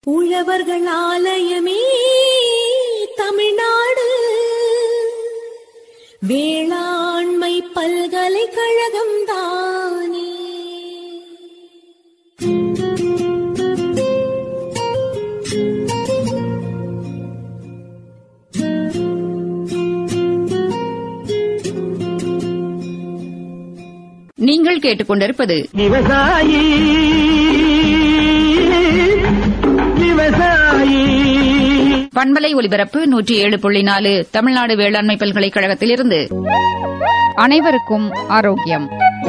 உழவர்கள் ஆலயமே தமிழ்நாடு வேளாண்மை பல்கலைக்கழகம் தானே நீங்கள் கேட்டுக்கொண்டிருப்பது விவசாயி விவசாயி பண்பலை ஒலிபரப்பு நூற்றி ஏழு புள்ளி நாலு தமிழ்நாடு வேளாண்மை பல்கலைக்கழகத்திலிருந்து அனைவருக்கும் ஆரோக்கியம்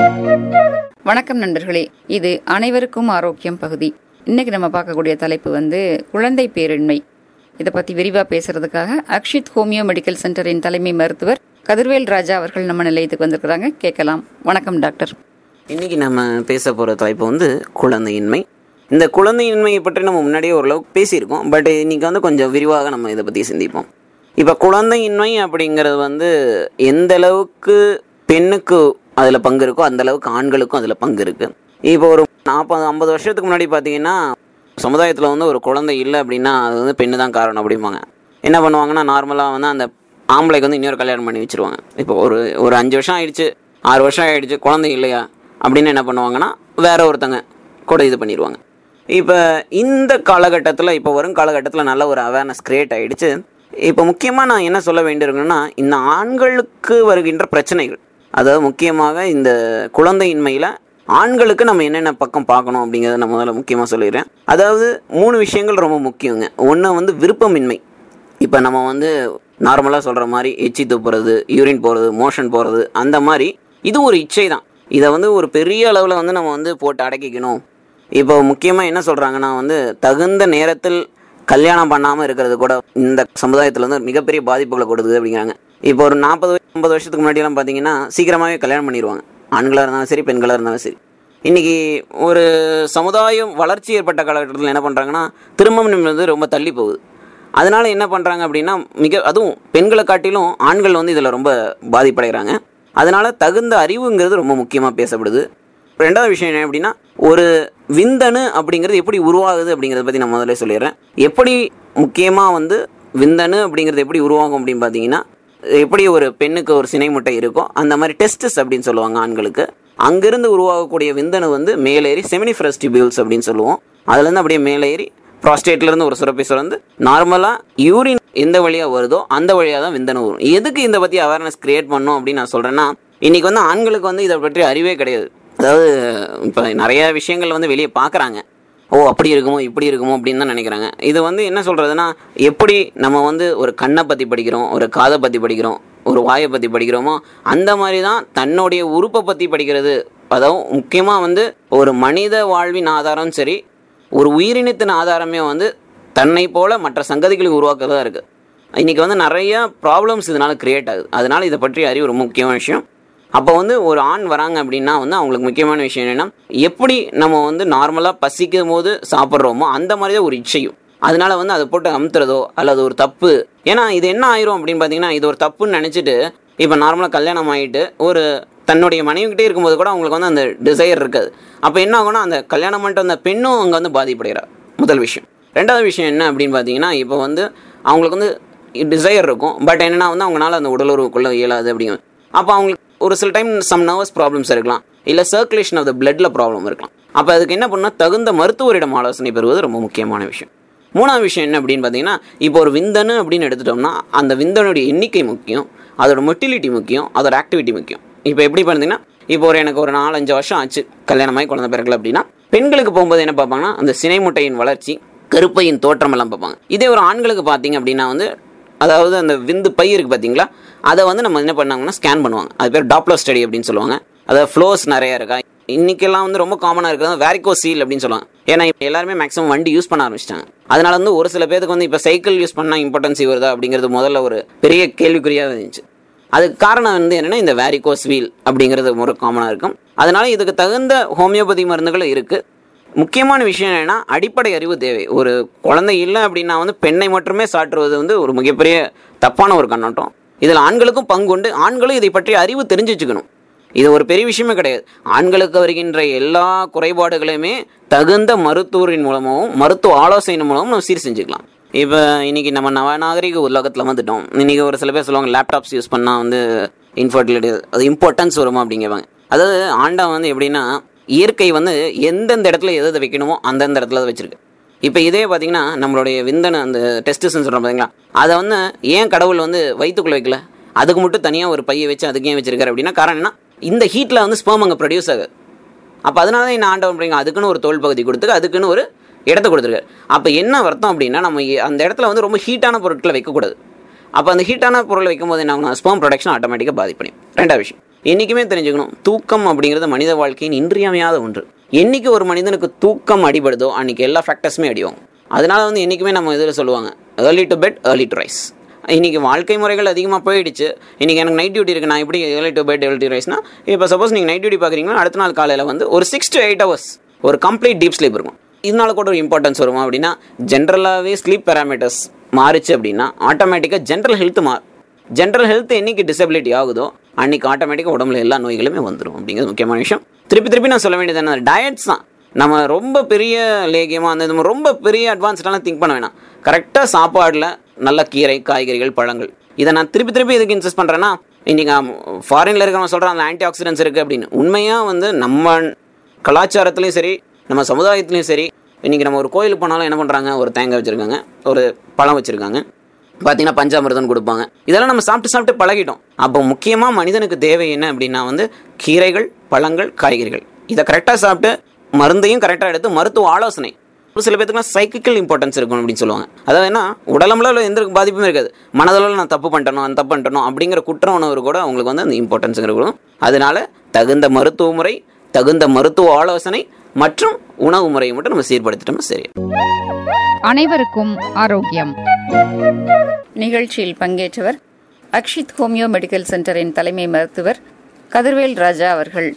வணக்கம் நண்பர்களே இது அனைவருக்கும் ஆரோக்கியம் பகுதி இன்னைக்கு நம்ம பார்க்கக்கூடிய தலைப்பு வந்து குழந்தை பேரின்மை இதை பத்தி விரிவா பேசுறதுக்காக அக்ஷித் ஹோமியோ மெடிக்கல் சென்டரின் தலைமை மருத்துவர் கதிர்வேல் ராஜா அவர்கள் நம்ம நிலையத்துக்கு வந்திருக்கிறாங்க கேட்கலாம் வணக்கம் டாக்டர் இன்னைக்கு நம்ம பேச போகிற தலைப்பு வந்து குழந்தையின்மை இந்த குழந்தையின்மையை பற்றி நம்ம முன்னாடியே ஓரளவுக்கு பேசியிருக்கோம் பட் இன்னைக்கு வந்து கொஞ்சம் விரிவாக நம்ம இதை பற்றி சிந்திப்போம் இப்போ குழந்தையின்மை அப்படிங்கிறது வந்து எந்த அளவுக்கு பெண்ணுக்கு அதில் பங்கு இருக்கோ அந்த அளவுக்கு ஆண்களுக்கும் அதில் பங்கு இருக்குது இப்போ ஒரு நாற்பது ஐம்பது வருஷத்துக்கு முன்னாடி பார்த்தீங்கன்னா சமுதாயத்தில் வந்து ஒரு குழந்தை இல்லை அப்படின்னா அது வந்து பெண்ணு தான் காரணம் அப்படிம்பாங்க என்ன பண்ணுவாங்கன்னா நார்மலாக வந்து அந்த ஆம்பளைக்கு வந்து இன்னொரு கல்யாணம் பண்ணி வச்சிருவாங்க இப்போ ஒரு ஒரு அஞ்சு வருஷம் ஆயிடுச்சு ஆறு வருஷம் ஆயிடுச்சு குழந்தை இல்லையா அப்படின்னு என்ன பண்ணுவாங்கன்னா வேற ஒருத்தங்க கூட இது பண்ணிடுவாங்க இப்போ இந்த காலகட்டத்தில் இப்போ வரும் காலகட்டத்தில் நல்ல ஒரு அவேர்னஸ் கிரியேட் ஆயிடுச்சு இப்போ முக்கியமாக நான் என்ன சொல்ல வேண்டியிருக்குன்னா இந்த ஆண்களுக்கு வருகின்ற பிரச்சனைகள் அதாவது முக்கியமாக இந்த குழந்தையின்மையில் ஆண்களுக்கு நம்ம என்னென்ன பக்கம் பார்க்கணும் அப்படிங்கிறத நான் முதல்ல முக்கியமாக சொல்லிடுறேன் அதாவது மூணு விஷயங்கள் ரொம்ப முக்கியங்க ஒன்று வந்து விருப்பமின்மை இப்போ நம்ம வந்து நார்மலாக சொல்கிற மாதிரி எச்சி துப்புறது யூரின் போகிறது மோஷன் போகிறது அந்த மாதிரி இது ஒரு இச்சை தான் இதை வந்து ஒரு பெரிய அளவில் வந்து நம்ம வந்து போட்டு அடக்கிக்கணும் இப்போ முக்கியமாக என்ன சொல்கிறாங்கன்னா வந்து தகுந்த நேரத்தில் கல்யாணம் பண்ணாமல் இருக்கிறது கூட இந்த சமுதாயத்தில் வந்து மிகப்பெரிய பாதிப்புகளை கொடுக்குது அப்படிங்கிறாங்க இப்போ ஒரு நாற்பது ஐம்பது வருஷத்துக்கு முன்னாடியெல்லாம் பார்த்தீங்கன்னா சீக்கிரமாகவே கல்யாணம் பண்ணிடுவாங்க ஆண்களாக இருந்தாலும் சரி பெண்களாக இருந்தாலும் சரி இன்னைக்கு ஒரு சமுதாயம் வளர்ச்சி ஏற்பட்ட காலகட்டத்தில் என்ன பண்ணுறாங்கன்னா திருமணம் வந்து ரொம்ப தள்ளி போகுது அதனால என்ன பண்ணுறாங்க அப்படின்னா மிக அதுவும் பெண்களை காட்டிலும் ஆண்கள் வந்து இதில் ரொம்ப பாதிப்படைகிறாங்க அதனால தகுந்த அறிவுங்கிறது ரொம்ப முக்கியமாக பேசப்படுது ரெண்டாவது விஷயம் என்ன அப்படின்னா ஒரு விந்தணு அப்படிங்கிறது எப்படி உருவாகுது அப்படிங்கிறத பற்றி நான் முதல்ல சொல்லிடுறேன் எப்படி முக்கியமாக வந்து விந்தணு அப்படிங்கிறது எப்படி உருவாகும் அப்படின்னு பார்த்தீங்கன்னா எப்படி ஒரு பெண்ணுக்கு ஒரு சினை முட்டை இருக்கோ அந்த மாதிரி டெஸ்டஸ் அப்படின்னு சொல்லுவாங்க ஆண்களுக்கு அங்கிருந்து உருவாகக்கூடிய விந்தணு வந்து மேலேறி செமினிஃபரஸ் டிபியூல்ஸ் அப்படின்னு சொல்லுவோம் அதுலேருந்து அப்படியே மேலேறி prostate-ல இருந்து ஒரு சுரப்பி சுரந்து நார்மலாக யூரின் எந்த வழியாக வருதோ அந்த வழியாக தான் விந்தணு வரும் எதுக்கு இதை பற்றி அவேர்னஸ் கிரியேட் பண்ணோம் அப்படின்னு நான் சொல்கிறேன்னா இன்னைக்கு வந்து ஆண்களுக்கு வந்து இதை பற்றி அறிவே கிடையாது அதாவது இப்போ நிறைய விஷயங்கள் வந்து வெளியே பார்க்குறாங்க ஓ அப்படி இருக்குமோ இப்படி இருக்குமோ அப்படின்னு தான் நினைக்கிறாங்க இது வந்து என்ன சொல்கிறதுனா எப்படி நம்ம வந்து ஒரு கண்ணை பற்றி படிக்கிறோம் ஒரு காதை பற்றி படிக்கிறோம் ஒரு வாயை பற்றி படிக்கிறோமோ அந்த மாதிரி தான் தன்னுடைய உறுப்பை பற்றி படிக்கிறது அதாவது முக்கியமாக வந்து ஒரு மனித வாழ்வின் ஆதாரம் சரி ஒரு உயிரினத்தின் ஆதாரமே வந்து தன்னை போல மற்ற சங்கதிகளை உருவாக்குறதா இருக்குது இன்றைக்கி வந்து நிறைய ப்ராப்ளம்ஸ் இதனால் கிரியேட் ஆகுது அதனால் இதை பற்றி அறிவு ரொம்ப முக்கியமான விஷயம் அப்போ வந்து ஒரு ஆண் வராங்க அப்படின்னா வந்து அவங்களுக்கு முக்கியமான விஷயம் என்னென்னா எப்படி நம்ம வந்து நார்மலாக பசிக்கும் போது சாப்பிட்றோமோ அந்த மாதிரி தான் ஒரு இச்சையும் அதனால வந்து அதை போட்டு அமுத்துறதோ அல்லது ஒரு தப்பு ஏன்னா இது என்ன ஆயிரும் அப்படின்னு பார்த்தீங்கன்னா இது ஒரு தப்புன்னு நினச்சிட்டு இப்போ நார்மலாக கல்யாணம் ஆகிட்டு ஒரு தன்னுடைய மனைவிக்கிட்டே இருக்கும்போது கூட அவங்களுக்கு வந்து அந்த டிசையர் இருக்காது அப்போ என்ன ஆகும்னா அந்த கல்யாணம் பண்ணிட்டு அந்த பெண்ணும் அங்கே வந்து பாதிப்படைகிறார் முதல் விஷயம் ரெண்டாவது விஷயம் என்ன அப்படின்னு பார்த்தீங்கன்னா இப்போ வந்து அவங்களுக்கு வந்து டிசையர் இருக்கும் பட் என்னன்னா வந்து அவங்களால அந்த உடலுறவுக்குள்ள இயலாது அப்படிங்க அப்போ அவங்களுக்கு ஒரு சில டைம் சம் நர்வஸ் ப்ராப்ளம்ஸ் இருக்கலாம் இல்லை சர்க்குலேஷன் ஆஃப் த பிளட்ல ப்ராப்ளம் இருக்கலாம் அப்போ அதுக்கு என்ன பண்ணால் தகுந்த மருத்துவரிடம் ஆலோசனை பெறுவது ரொம்ப முக்கியமான விஷயம் மூணாவது விஷயம் என்ன அப்படின்னு பார்த்தீங்கன்னா இப்போ ஒரு விந்தணு அப்படின்னு எடுத்துட்டோம்னா அந்த விந்தணுடைய எண்ணிக்கை முக்கியம் அதோட மொட்டிலிட்டி முக்கியம் அதோட ஆக்டிவிட்டி முக்கியம் இப்போ எப்படி பார்த்தீங்கன்னா இப்போ ஒரு எனக்கு ஒரு நாலஞ்சு வருஷம் ஆச்சு கல்யாணமாகி குழந்தை பிறக்கல அப்படின்னா பெண்களுக்கு போகும்போது என்ன பார்ப்பாங்கன்னா அந்த சினை முட்டையின் வளர்ச்சி கருப்பையின் தோற்றம் எல்லாம் பார்ப்பாங்க இதே ஒரு ஆண்களுக்கு பார்த்தீங்க அப்படின்னா வந்து அதாவது அந்த விந்து பை இருக்கு பார்த்தீங்களா அதை வந்து நம்ம என்ன பண்ணாங்கன்னா ஸ்கேன் பண்ணுவாங்க அது பேர் டாப்லர் ஸ்டடி அப்படின்னு சொல்லுவாங்க அதாவது ஃப்ளோஸ் நிறைய இருக்கா இன்னைக்கெல்லாம் வந்து ரொம்ப காமனாக இருக்கிறது வேரிகோ சீல் அப்படின்னு சொல்லுவாங்க ஏன்னா இப்போ எல்லாருமே மேக்ஸிமம் வண்டி யூஸ் பண்ண ஆரம்பிச்சிட்டாங்க அதனால வந்து ஒரு சில பேருக்கு வந்து இப்போ சைக்கிள் யூஸ் பண்ணால் இம்பார்ட்டன்சி வருதா அப்படிங்கிறது முதல்ல ஒரு பெரிய கேள்விக்குறியாக இருந்துச்சு அதுக்கு காரணம் வந்து என்னன்னா இந்த வேரிகோஸ் வீல் அப்படிங்கிறது ஒரு காமனாக இருக்கும் அதனால இதுக்கு தகுந்த ஹோமியோபதி மருந்துகள் இருக்குது முக்கியமான விஷயம் என்னன்னா அடிப்படை அறிவு தேவை ஒரு குழந்தை இல்லை அப்படின்னா வந்து பெண்ணை மட்டுமே சாற்றுவது வந்து ஒரு மிகப்பெரிய தப்பான ஒரு கண்ணோட்டம் இதில் ஆண்களுக்கும் பங்கு உண்டு ஆண்களும் இதை பற்றி அறிவு தெரிஞ்சு வச்சுக்கணும் இது ஒரு பெரிய விஷயமே கிடையாது ஆண்களுக்கு வருகின்ற எல்லா குறைபாடுகளையுமே தகுந்த மருத்துவரின் மூலமாகவும் மருத்துவ ஆலோசனை மூலமும் நம்ம சீர் செஞ்சுக்கலாம் இப்போ இன்னைக்கு நம்ம நவநாகரிக உலகத்தில் வந்துட்டோம் இன்னைக்கு ஒரு சில பேர் சொல்லுவாங்க லேப்டாப்ஸ் யூஸ் பண்ணால் வந்து இன்ஃபர்டிலிட்டி அது இம்பார்ட்டன்ஸ் வருமா அப்படிங்கிறவாங்க அதாவது ஆண்டவன் வந்து எப்படின்னா இயற்கை வந்து எந்தெந்த இடத்துல எதை எதை வைக்கணுமோ அந்தந்த இடத்துல அதை வச்சிருக்கு இப்போ இதே பார்த்தீங்கன்னா நம்மளுடைய விந்தன அந்த டெஸ்டிஸ்ன்னு சொல்கிறோம் பார்த்தீங்களா அதை வந்து ஏன் கடவுள் வந்து வயிற்றுக்குள்ள வைக்கல அதுக்கு மட்டும் தனியாக ஒரு பையை வச்சு அதுக்கு ஏன் வச்சிருக்காரு அப்படின்னா காரணம் என்ன இந்த ஹீட்டில் வந்து ஸ்பேம் அங்கே ப்ரொடியூஸ் ஆகுது அப்போ அதனால தான் என்ன ஆண்டவன் அப்படிங்க அதுக்குன்னு ஒரு தோல் பகுதி கொடுத்து அதுக்குன்னு ஒரு இடத்த கொடுத்துருக்காரு அப்போ என்ன அர்த்தம் அப்படின்னா நம்ம இ- அந்த இடத்துல வந்து ரொம்ப ஹீட்டான பொருட்களை வைக்கக்கூடாது அப்போ அந்த ஹீட்டான பொருளை வைக்கும்போது என்ன ஆகும் ஸ்பேம் ப்ரொடக்ஷன் ஆட்டோமேட்டிக்காக பாதிப்படையும் ரெண்டாவது விஷயம் என்றைக்குமே தெரிஞ்சுக்கணும் தூக்கம் அப்படிங்கிறது மனித வாழ்க்கையின் இன்றியமையாத ஒன்று என்னைக்கு ஒரு மனிதனுக்கு தூக்கம் அடிபடுதோ அன்னைக்கு எல்லா ஃபேக்டர்ஸுமே அடிவாங்க அதனால வந்து என்றைக்குமே நம்ம இதில் சொல்லுவாங்க early to bed early to rise இன்னைக்கு வாழ்க்கை முறைகள் அதிகமாக போயிடுச்சு இன்னைக்கு எனக்கு நைட் டியூட்டி இருக்கு நான் எப்படி early to bed early to ரைஸ்னா இப்போ சப்போஸ் நீங்கள் நைட் டியூட்டி பார்க்குறீங்கன்னா அடுத்த நாள் காலையில் வந்து ஒரு சிக்ஸ் டு எயிட் ஹவர்ஸ் ஒரு கம்ப்ளீட் டீப் ஸ்லீப் இருக்கும் இதனால கூட ஒரு இம்பார்ட்டன்ஸ் வருமா அப்படின்னா ஜென்ரலாகவே ஸ்லீப் பேராமீட்டர்ஸ் மாறுச்சு அப்படின்னா ஆட்டோமேட்டிக்காக ஜென்ரல் ஹெல்த் மா ஜென்ரல் ஹெல்த் என்னைக்கு டிசபிலிட்டி ஆகுதோ அன்னைக்கு ஆட்டோமேட்டிக்காக உடம்புல எல்லா நோய்களுமே வந்துடும் அப்படிங்கிறது முக்கியமான விஷயம் திருப்பி திருப்பி நான் சொல்ல வேண்டியது என்ன டயட்ஸ் தான் நம்ம ரொம்ப பெரிய லேகியமாக அந்த நம்ம ரொம்ப பெரிய அட்வான்ஸ்டெல்லாம் திங்க் பண்ண வேணாம் கரெக்டாக சாப்பாடில் நல்ல கீரை காய்கறிகள் பழங்கள் இதை நான் திருப்பி திருப்பி எதுக்கு இன்சிஸ்ட் பண்ணுறேன்னா இன்றைக்கி ஃபாரினில் இருக்கிறவங்க சொல்கிறாங்க அந்த ஆன்டி ஆக்சிடென்ட்ஸ் இருக்குது அப்படின்னு உண்மையாக வந்து நம்ம கலாச்சாரத்துலேயும் சரி நம்ம சமுதாயத்துலேயும் சரி இன்றைக்கி நம்ம ஒரு கோயிலுக்கு போனாலும் என்ன பண்ணுறாங்க ஒரு தேங்காய் வச்சுருக்காங்க ஒரு பழம் வச்சுருக்காங்க பார்த்தீங்கன்னா பஞ்சாமிர்தம் கொடுப்பாங்க இதெல்லாம் நம்ம சாப்பிட்டு சாப்பிட்டு பழகிட்டோம் அப்போ முக்கியமாக மனிதனுக்கு தேவை என்ன அப்படின்னா வந்து கீரைகள் பழங்கள் காய்கறிகள் இதை கரெக்டாக சாப்பிட்டு மருந்தையும் கரெக்டாக எடுத்து மருத்துவ ஆலோசனை ஒரு சில பேத்துக்குலாம் சைக்கிள் இம்பார்ட்டன்ஸ் இருக்கும் அப்படின்னு சொல்லுவாங்க அதாவது என்ன உடலம்புல எந்த பாதிப்புமே இருக்காது மனதளவில் நான் தப்பு பண்ணிட்டணும் அந்த தப்பு பண்ணிட்டணும் அப்படிங்கிற குற்ற உணர்வு கூட அவங்களுக்கு வந்து அந்த இம்பார்ட்டன்ஸ் இருக்கும் அதனால தகுந்த மருத்துவ முறை தகுந்த மருத்துவ ஆலோசனை மற்றும் உணவு முறையை மட்டும் நம்ம சீர்படுத்திட்டோம்னா சரி அனைவருக்கும் ஆரோக்கியம் நிகழ்ச்சியில் பங்கேற்றவர் அக்ஷித் ஹோமியோ மெடிக்கல் சென்டரின் தலைமை மருத்துவர் கதிர்வேல் ராஜா அவர்கள்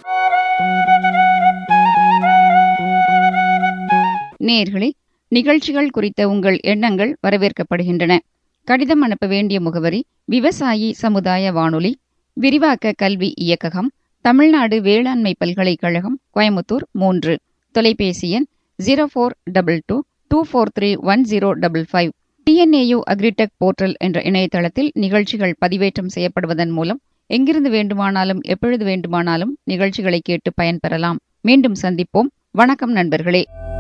நேர்களே நிகழ்ச்சிகள் குறித்த உங்கள் எண்ணங்கள் வரவேற்கப்படுகின்றன கடிதம் அனுப்ப வேண்டிய முகவரி விவசாயி சமுதாய வானொலி விரிவாக்க கல்வி இயக்ககம் தமிழ்நாடு வேளாண்மை பல்கலைக்கழகம் கோயமுத்தூர் மூன்று தொலைபேசி எண் zero four double two two four three one zero double five TNAU agritech portal என்ற இணையதளத்தில் நிகழ்ச்சிகள் பதிவேற்றம் செய்யப்படுவதன் மூலம் எங்கிருந்து வேண்டுமானாலும் எப்பொழுது வேண்டுமானாலும் நிகழ்ச்சிகளை கேட்டு பயன்பெறலாம் மீண்டும் சந்திப்போம் வணக்கம் நண்பர்களே